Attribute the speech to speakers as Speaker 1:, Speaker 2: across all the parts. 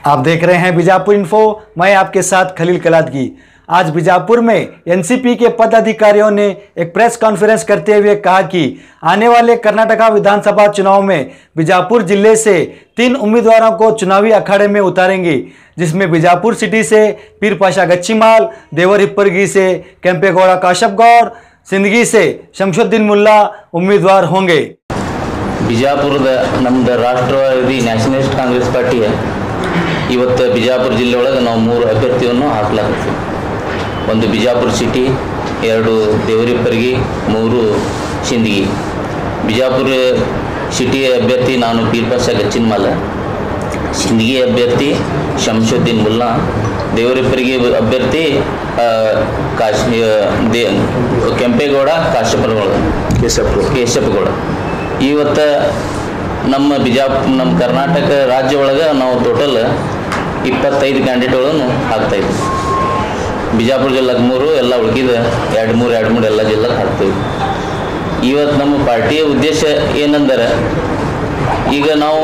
Speaker 1: आप देख रहे हैं बीजापुर इन्फो मैं आपके साथ खलील कलादगी आज बीजापुर में एनसीपी के पदाधिकारियों ने एक प्रेस कॉन्फ्रेंस करते हुए कहा कि आने वाले कर्नाटका विधानसभा चुनाव में बीजापुर जिले से तीन उम्मीदवारों को चुनावी अखाड़े में उतारेंगे जिसमें बीजापुर सिटी से पीर पाशा गच्चीमाल देवर हिप्परगी से केंपेगौड़ा काशप गौर सिंदगी से शमशुद्दीन मुल्ला उम्मीदवार होंगे
Speaker 2: ಬಿಜಾಪುರದ ನಮ್ದು ರಾಷ್ಟ್ರವಾದಿ ನ್ಯಾಷನಲಿಸ್ಟ್ ಕಾಂಗ್ರೆಸ್ ಪಾರ್ಟಿಯ ಇವತ್ತು ಬಿಜಾಪುರ ಜಿಲ್ಲೆ ಒಳಗೆ ನಾವು ಮೂರು ಅಭ್ಯರ್ಥಿಯನ್ನು ಹಾಕ್ಲಾಗ್ತೀವಿ ಒಂದು ಬಿಜಾಪುರ ಸಿಟಿ ಎರಡು ದೇವರಿಪ್ಪರ್ಗಿ ಮೂರು ಸಿಂದಗಿ ಬಿಜಾಪುರ ಸಿಟಿಯ ಅಭ್ಯರ್ಥಿ ನಾನು ಬೀರ್ಪಾಸ ಗಚ್ಚಿನ್ಮಾಲ ಸಿಂದಗಿ ಅಭ್ಯರ್ಥಿ ಶಂಶುದ್ದೀನ್ ಮುಲ್ಲಾ ದೇವರಿಪ್ಪರಿಗೆ ಅಭ್ಯರ್ಥಿ ಆ, ಕಾಶ್ ಆ, ದೇ ಕೆಂಪೇಗೌಡ ಕಾಶ್ಯಪರಗೌಡ
Speaker 3: ಕೇಶಪ್ರು
Speaker 2: ಕೇಶಪ್ಪಗೌಡ ಇವತ್ತು ನಮ್ಮ ಬಿಜಾಪ್ ನಮ್ಮ ಕರ್ನಾಟಕ ರಾಜ್ಯ ಒಳಗೆ ನಾವು ಟೋಟಲ್ ಇಪ್ಪತ್ತೈದು ಕ್ಯಾಂಡಿಡೇಟ್ಗಳನ್ನು ಹಾಕ್ತಾಯಿದ್ವಿ ಬಿಜಾಪುರ ಜಿಲ್ಲೆಗೆ ಮೂರು ಎಲ್ಲ ಉಳ್ಕಿದ ಎರಡು ಮೂರು ಎರಡು ಮೂರು ಎಲ್ಲ ಜಿಲ್ಲೆಗೆ ಹಾಕ್ತೀವಿ ಇವತ್ತು ನಮ್ಮ ಪಾರ್ಟಿಯ ಉದ್ದೇಶ ಏನಂದರೆ ಈಗ ನಾವು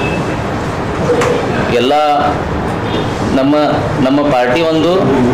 Speaker 2: ಎಲ್ಲ ನಮ್ಮ ನಮ್ಮ ಪಾರ್ಟಿ ಒಂದು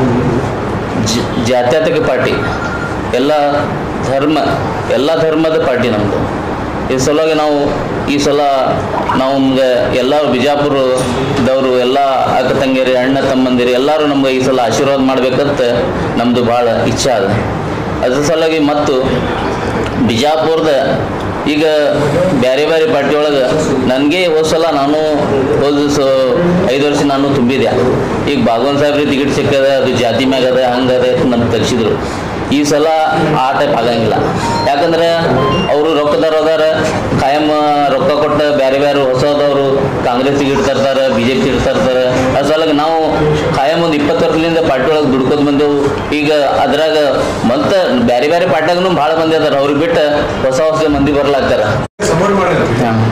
Speaker 2: ಜ- ಜಾತ್ಯತೀತ ಪಾರ್ಟಿ ಎಲ್ಲ ಧರ್ಮ ಎಲ್ಲ ಧರ್ಮದ ಪಾರ್ಟಿ ನಮ್ಮದು ಈ ಸಲುವಾಗಿ ನಾವು ಈ ಸಲ ನಾವು ನಮ್ಗೆ ಎಲ್ಲ ಬಿಜಾಪುರದವರು ಎಲ್ಲ ಅಕ್ಕ ತಂಗಿಯರಿ ಅಣ್ಣ ತಮ್ಮಂದಿರಿ ಎಲ್ಲರೂ ನಮ್ಗೆ ಈ ಸಲ ಆಶೀರ್ವಾದ ಮಾಡ್ಬೇಕಂತ ನಮ್ಮದು ಭಾಳ ಇಚ್ಛೆ ಅದ ಅದ್ರ ಸಲುವಾಗಿ ಮತ್ತು ಬಿಜಾಪುರದ ಈಗ ಬೇರೆ ಬೇರೆ ಪಾರ್ಟಿ ಒಳಗೆ ನನಗೆ ಹೋದ ಸಲ ನಾನು ಹೋದ ಸ ಐದು ವರ್ಷ ನಾನು ತುಂಬಿದೆ ಈಗ ಭಾಗವನ್ ಸಾಹೇಬ್ರಿಗೆ ಟಿಕೆಟ್ ಸಿಕ್ಕದ ಅದು ಜಾತಿ ಮ್ಯಾಗ ಅದ ಹಂಗದ ನಮ್ಗೆ ತೆಗ್ಸಿದ್ರು ಈ ಸಲ ಆ ಟೈಪ್ ಆಗಂಗಿಲ್ಲ ಯಾಕಂದ್ರೆ ಅವರು ರೊಕ್ಕದಾರ ಅದಾರ ಕಾಯಂ ರೊಕ್ಕ ಕೊಟ್ಟ ಬೇರೆ ಬೇರೆ ಹೊಸದವರು ಕಾಂಗ್ರೆಸ್ಸಿಗೆ ಇಡ್ತಿರ್ತಾರೆ ಬಿ ಜೆ ಪಿ ಇಡ್ತಿರ್ತಾರೆ ಅದ್ರ ಸಲುವಾಗಿ ನಾವು ಕಾಯಂ ಒಂದು ಇಪ್ಪತ್ತು ವರ್ಷದಿಂದ ಪಾರ್ಟಿ ಒಳಗೆ ದುಡ್ಕೋದ್ ಬಂದೆವು ಈಗ ಅದ್ರಾಗ ಮತ್ತೆ ಬೇರೆ ಬೇರೆ ಪಾರ್ಟ್ಯಾಗೂ ಭಾಳ ಮಂದಿ ಅದಾರ ಅವ್ರಿಗೆ ಬಿಟ್ಟು ಹೊಸ ಹೊಸ ಮಂದಿ ಬರ್ಲಾಗ್ತಾರ
Speaker 3: ಸಪೋರ್ಟ್ ಮಾಡಿದ್ರು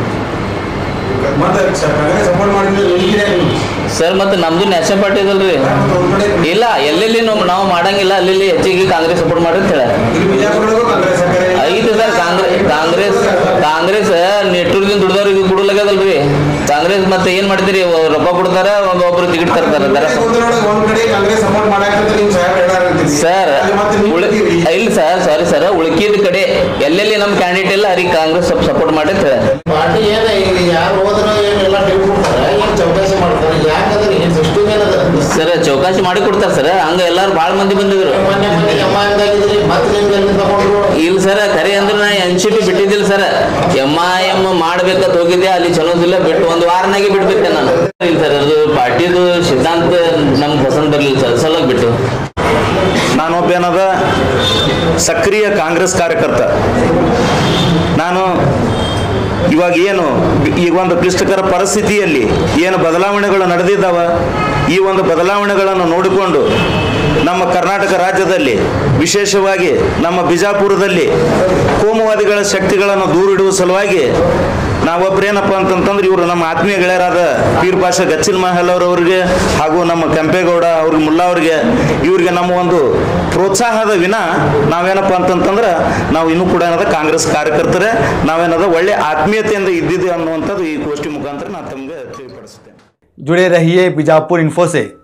Speaker 3: ಮತ್ತೆ ಸಪೋರ್ಟ್ ಮಾಡಿದ್ರೆ ಎಲ್ಲಿದೆ ನೀವು?
Speaker 2: ಸರ್ ಮತ್ತೆ ನಮ್ದು ನ್ಯಾಷನಲ್ ಪಾರ್ಟಿ ಇದಲ್ರಿ
Speaker 3: ಮತ್ತೆ ಒಂದ್ ಕಡೆ
Speaker 2: ಇಲ್ಲ ಎಲ್ಲೆಲ್ಲಿ ನಾವು ನಾವು ಮಾಡಂಗಿಲ್ಲ ಅಲ್ಲಿ ಹೆಚ್ಚಿಗೆ ಕಾಂಗ್ರೆಸ್ ಸಪೋರ್ಟ್ ಮಾಡಿ ಅಂತ ಹೇಳ
Speaker 3: ಇಲ್ಲಿ ಬಿಜಾಪುರದೊಳಗೂ ಕಾಂಗ್ರೆಸ್ ಸರ್ಕಾರ ಇದೆ.
Speaker 2: ಐದು ಸರ್ ಕಾಂಗ್ರೆಸ್ ಕಾಂಗ್ರೆಸ್ ಕಾಂಗ್ರೆಸ್ ನೆಟ್ಟೂರ್ದಿಂದ ದುಡ್ದವ್ರಿಗೆ ಕೊಡಲಾಗದಲ್ರಿ ಕಾಂಗ್ರೆಸ್ ಮತ್ತೆ ಏನ್ ಮಾಡ್ತೀರಿ ಒ- ರೊಕ್ಕ ಕೊಡ್ತಾರ ಒಬ್ಬೊಬ್ರು ಟಿಕೆಟ್ ತರ್ತಾರ ದರ
Speaker 3: ಕೂತರೊಳಗೆ ಒಂದ್ ಕಡೆ ಕಾಂಗ್ರೆಸ್ ಸಪೋರ್ಟ್ ಮಾಡಾಕಂತ ನೀವು ಸಾಹೇಬ್ ಹೇಳಾರಂತೀರಿ.
Speaker 2: ಸರ್
Speaker 3: ಅಲ್ಲಿ ಮತ್ತೆ ನೀವು
Speaker 2: ಉಳಿ
Speaker 3: ಇರ್ತೀರಿ.
Speaker 2: ಇಲ್ಲ ಸರ್ ಸಾರಿ ಸರ್ ಉಳ್ಕಿದ ಕಡೆ ಎಲ್ಲೆಲ್ಲಿ ನಮ್ಮ ಕ್ಯಾಂಡಿಡೇಟ್ ಇಲ್ಲ ಅವ್ರಿಗೆ ಕಾಂಗ್ರೆಸ್ ಸಪೋರ್ಟ್ ಮಾಡಿ ಅಂತ ಹೇಳ
Speaker 4: ಪಾರ್ಟಿ ಏನ ಈಗ ಯಾರು ಹೋದ್ರ ಏನೆಲ್ಲ ಟಿಕೆಟ್ ಕೊಡ್ತಾರೆ ಏನ್ ಚೌಕಾಸಿ ಮಾಡ್ತಾರೆ ಯಾಕಂದ್ರೆ ಏನ್ ಸಿಸ್ಟಮ್ ಏನದ
Speaker 2: ಸರ್ ಚೌಕಾಸಿ ಮಾಡಿ ಕೊಡ್ತಾರ ಸರ್ ಹಂಗ ಎಲ್ಲಾರು ಭಾಳ ಮಂದಿ ಬಂದಿದ್ರು
Speaker 4: ಮೊನ್ನೆ ಮೊನ್ನೆ ಎಮ್ ಐ ಆಗಿದ್ರಿ ಮತ್ತೆ ನಿಮ್ಗೆ ಎಲ್ಲಿ ತಗೊಂಡ್ರು
Speaker 2: ಇಲ್ಲ ಸರ್ ಖರೆ ಅಂದ್ರೆ ನಾ ಎನ್ ಸಿ ಪಿ ಬಿಟ್ಟಿದ್ದಿಲ್ಲ ಸರ್ ಎಮ್ ಐ ಎಮ್ ಮಾಡ್ಬೇಕಂತ ಹೋಗಿದ್ದೆ ಅಲ್ಲಿ ಚಲೋದಿಲ್ಲ ಬಿಟ್ಟು ಒಂದು ವಾರನಾಗೆ ಬಿಟ್ಬಿಟ್ಟೆ ನಾನು ಇಲ್ಲ ಸರ್ ಅದು ಪಾರ್ಟಿದು ಸಿದ್ಧಾಂತ ನಮ್ಗೆ ಪಸಂದ್ ಬರಲಿಲ್ಲ ಸರ್ ಸಲುವಾಗಿ ಬಿಟ್ಟು
Speaker 5: ನಾನೊಬ್ಬೇನದ ಸಕ್ರಿಯ ಕಾಂಗ್ರೆಸ್ ಕಾರ್ಯಕರ್ತ ನಾನು ಇವಾಗ ಏನು ಈಗ ಒಂದು ಕ್ಲಿಷ್ಟಕರ ಪರಿಸ್ಥಿತಿಯಲ್ಲಿ ಏನು ಬದಲಾವಣೆಗಳು ನಡೆದಿದ್ದಾವ ಈ ಒಂದು ಬದಲಾವಣೆಗಳನ್ನು ನೋಡಿಕೊಂಡು ನಮ್ಮ ಕರ್ನಾಟಕ ರಾಜ್ಯದಲ್ಲಿ ವಿಶೇಷವಾಗಿ ನಮ್ಮ ಬಿಜಾಪುರದಲ್ಲಿ ಕೋಮುವಾದಿಗಳ ಶಕ್ತಿಗಳನ್ನು ದೂರಿಡುವ ಸಲುವಾಗಿ ನಾವೊಬ್ರೇನಪ್ಪ ಅಂತಂತಂದ್ರೆ ಇವರು ನಮ್ಮ ಆತ್ಮೀಯ ಗೆಳೆಯರಾದ ಪೀರ್ ಪಾಷ ಗಚ್ಚಿಲ್ ಮಹಲ್ ಅವರವರಿಗೆ ಹಾಗೂ ನಮ್ಮ ಕೆಂಪೇಗೌಡ ಅವ್ರಿಗೆ ಮುಲ್ಲಾ ಅವರಿಗೆ ಇವರಿಗೆ ನಮ್ಮ ಒಂದು ಪ್ರೋತ್ಸಾಹದ ವಿನ ನಾವೇನಪ್ಪ ಅಂತಂತಂದ್ರೆ ನಾವು ಇನ್ನೂ ಕೂಡ ಏನದ ಕಾಂಗ್ರೆಸ್ ಕಾರ್ಯಕರ್ತರೇ ನಾವೇನದ ಒಳ್ಳೆ ಆತ್ಮೀಯತೆಯಿಂದ ಇದ್ದಿದ್ದು ಅನ್ನುವಂಥದ್ದು ಈ ಗೋಷ್ಠಿ ಮುಖಾಂತರ ನಾನು ತಮಗೆ ತಿಳಿಪಡಿಸ್ತೇನೆ
Speaker 1: जुड़े रहिए बीजापुर इन्फो से